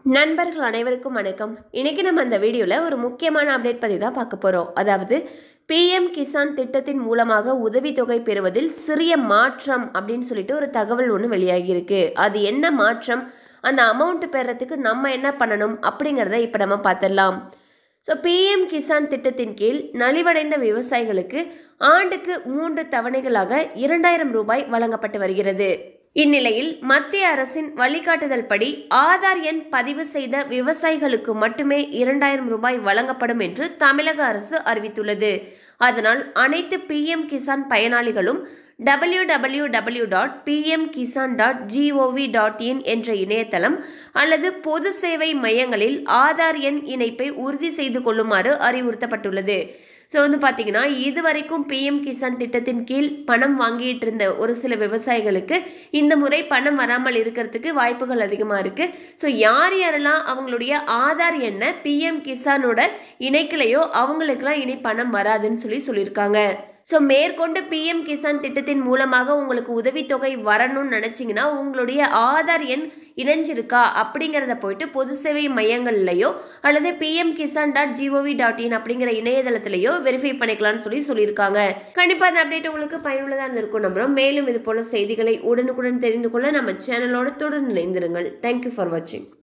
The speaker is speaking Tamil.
நண்பர்கள் அனைவருக்கும் வணக்கம் இன்னைக்கு நம்ம அந்த வீடியோவில் ஒரு முக்கியமான அப்டேட் பற்றி தான் பார்க்க போகிறோம் அதாவது பிஎம் கிசான் திட்டத்தின் மூலமாக உதவித்தொகை பெறுவதில் சிறிய மாற்றம் அப்படின்னு சொல்லிட்டு ஒரு தகவல் ஒன்று வெளியாகியிருக்கு அது என்ன மாற்றம் அந்த அமௌண்ட் பெறத்துக்கு நம்ம என்ன பண்ணணும் அப்படிங்கிறத இப்போ நம்ம பார்த்துடலாம் ஸோ பிஎம் கிசான் திட்டத்தின் கீழ் நலிவடைந்த விவசாயிகளுக்கு ஆண்டுக்கு மூன்று தவணைகளாக இரண்டாயிரம் ரூபாய் வழங்கப்பட்டு வருகிறது இந்நிலையில் மத்திய அரசின் வழிகாட்டுதல் படி ஆதார் எண் பதிவு செய்த விவசாயிகளுக்கு மட்டுமே இரண்டாயிரம் ரூபாய் வழங்கப்படும் என்று தமிழக அரசு அறிவித்துள்ளது அதனால் அனைத்து பிஎம் கிசான் பயனாளிகளும் W W W dot PM Kisan dot GOV dot in என்ற இணையதளம் அல்லது பொது சேவை மையங்களில் ஆதார் எண் இணைப்பை உறுதி செய்து கொள்ளுமாறு அறிவுறுத்தப்பட்டுள்ளது ஸோ வந்து பார்த்தீங்கன்னா இதுவரைக்கும் பிஎம் கிசான் திட்டத்தின் கீழ் பணம் வாங்கிட்டு இருந்த ஒரு சில விவசாயிகளுக்கு இந்த முறை பணம் வராமல் இருக்கிறதுக்கு வாய்ப்புகள் அதிகமாக இருக்குது ஸோ யார் யாரெல்லாம் அவங்களுடைய ஆதார் எண்ணை பிஎம் கிசானோட இணைக்கலையோ அவங்களுக்கெல்லாம் இனி பணம் வராதுன்னு சொல்லி சொல்லியிருக்காங்க ஸோ மேற்கொண்டு பிஎம் கிசான் திட்டத்தின் மூலமாக உங்களுக்கு உதவித்தொகை வரணும்னு நினச்சிங்கன்னா உங்களுடைய ஆதார் எண் இணைஞ்சிருக்கா அப்படிங்கிறத போயிட்டு பொது சேவை மையங்கள்லையோ அல்லது PM Kisan dot GOV dot in அப்படிங்கிற இணையதளத்திலையோ வெரிஃபை பண்ணிக்கலாம்னு சொல்லி சொல்லியிருக்காங்க கண்டிப்பாக அந்த அப்டேட் உங்களுக்கு பயனுள்ளதாக இருந்திருக்கும் நம்புறோம் மேலும் இது போல செய்திகளை உடனுக்குடன் தெரிந்து கொள்ள நம்ம சேனலோட தொடர்ந்து இணைந்திருங்கள் தேங்க்யூ ஃபார் வாட்சிங்